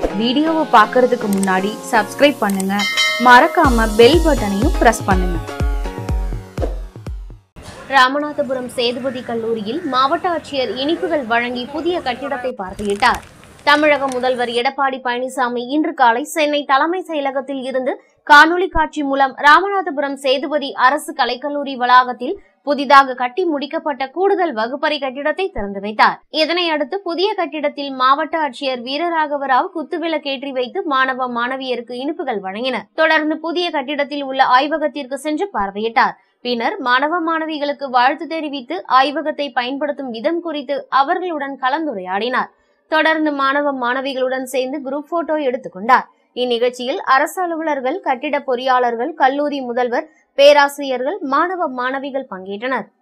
வீடியோவை பார்க்கறதுக்கு முன்னாடி சப்ஸ்கிரைப் பண்ணுங்க மறக்காம பெல் பட்டனையும் பிரஸ் பண்ணுங்க ராமநாதபுரம் சேதுபதி கல்லூரியில் மாவட்ட ஆட்சியர் இனிப்புகள் வழங்கி புதிய கட்டிடத்தை பார்வையிட்டார் தமிழக முதல்வர் எடப்பாடி பழனிசாமி இன்று காலை சென்னை தலைமை செயலகத்தில் இருந்து காணொலி காட்சி மூலம் ராமநாதபுரம் சேதுபதி அரசு கலைக்கல்லூரி வளாகத்தில் புதிதாக கட்டி முடிக்கப்பட்ட கூடுதல் வகுப்பறை கட்டிடத்தை திறந்து வைத்தார் இதனை அடுத்து புதிய கட்டிடத்தில் மாவட்ட ஆட்சியர் வீரராகவராவ் குத்துவிளக்கேற்றி வைத்து மாணவ மாணவியருக்கு இனிப்புகள் வழங்கினர் தொடர்ந்து புதிய கட்டிடத்தில் உள்ள ஆய்வகத்திற்கு சென்று பார்வையிட்டார் பின்னர் மாணவ மாணவிகளுக்கு வாழ்த்து தெரிவித்து ஆய்வகத்தை பயன்படுத்தும் விதம் குறித்து அவர்களுடன் கலந்துரையாடினார் தொடர்ந்து மாணவ மாணவிகளுடன் சேர்ந்து குரூப் போட்டோ எடுத்துக்கொண்டார் இந்நிகழ்ச்சியில் அரசு அலுவலர்கள் கட்டிட பொறியாளர்கள் கல்லூரி முதல்வர் பேராசிரியர்கள் மாணவ மாணவிகள் பங்கேற்றனர்